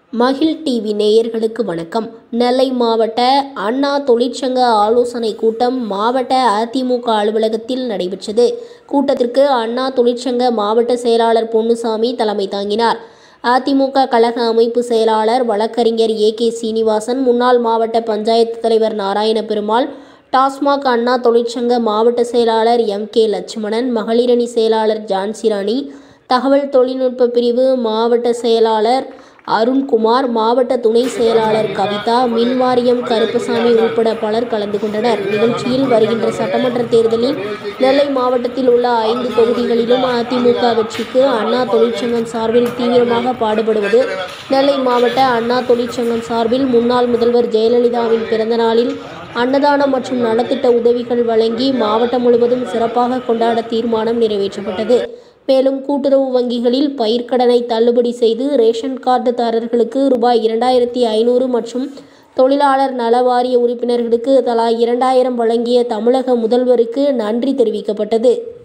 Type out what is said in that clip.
மகிழ் டிவி நேயர்களுக்கு வணக்கம் நெல்லை மாவட்ட அண்ணா தொழிற்சங்க ஆலோசனை கூட்டம் மாவட்ட அதிமுக அலுவலகத்தில் நடைபெற்றது கூட்டத்திற்கு அண்ணா தொழிற்சங்க மாவட்ட செயலாளர் பொன்னுசாமி தலைமை தாங்கினார் அதிமுக கழக அமைப்பு செயலாளர் வழக்கறிஞர் ஏ கே சீனிவாசன் முன்னாள் மாவட்ட பஞ்சாயத்து தலைவர் நாராயண பெருமாள் டாஸ்மாக் அண்ணா தொழிற்சங்க மாவட்ட செயலாளர் எம் கே லட்சுமணன் மகளிரணி செயலாளர் ஜான்சிராணி தகவல் தொழில்நுட்ப பிரிவு மாவட்ட செயலாளர் அருண்குமார் மாவட்ட துணை செயலாளர் கவிதா மின்வாரியம் கருப்பசாமி உட்பட பலர் கலந்து கொண்டனர் நிகழ்ச்சியில் வருகின்ற சட்டமன்ற தேர்தலில் நெல்லை மாவட்டத்தில் உள்ள ஐந்து தொகுதிகளிலும் அதிமுக வெற்றிக்கு அண்ணா தொழிற்சங்கம் சார்பில் தீவிரமாக பாடுபடுவது நெல்லை மாவட்ட அண்ணா தொழிற்சங்கம் சார்பில் முன்னாள் முதல்வர் ஜெயலலிதாவின் பிறந்த நாளில் அன்னதானம் மற்றும் நலத்திட்ட உதவிகள் வழங்கி மாவட்டம் முழுவதும் சிறப்பாக கொண்டாட தீர்மானம் நிறைவேற்றப்பட்டது மேலும் கூட்டுறவு வங்கிகளில் பயிர்க்கடனை தள்ளுபடி செய்து ரேஷன் கார்டுதாரர்களுக்கு ரூபாய் இரண்டாயிரத்தி ஐநூறு மற்றும் தொழிலாளர் நல வாரிய உறுப்பினர்களுக்கு தலா இரண்டாயிரம் வழங்கிய தமிழக முதல்வருக்கு நன்றி தெரிவிக்கப்பட்டது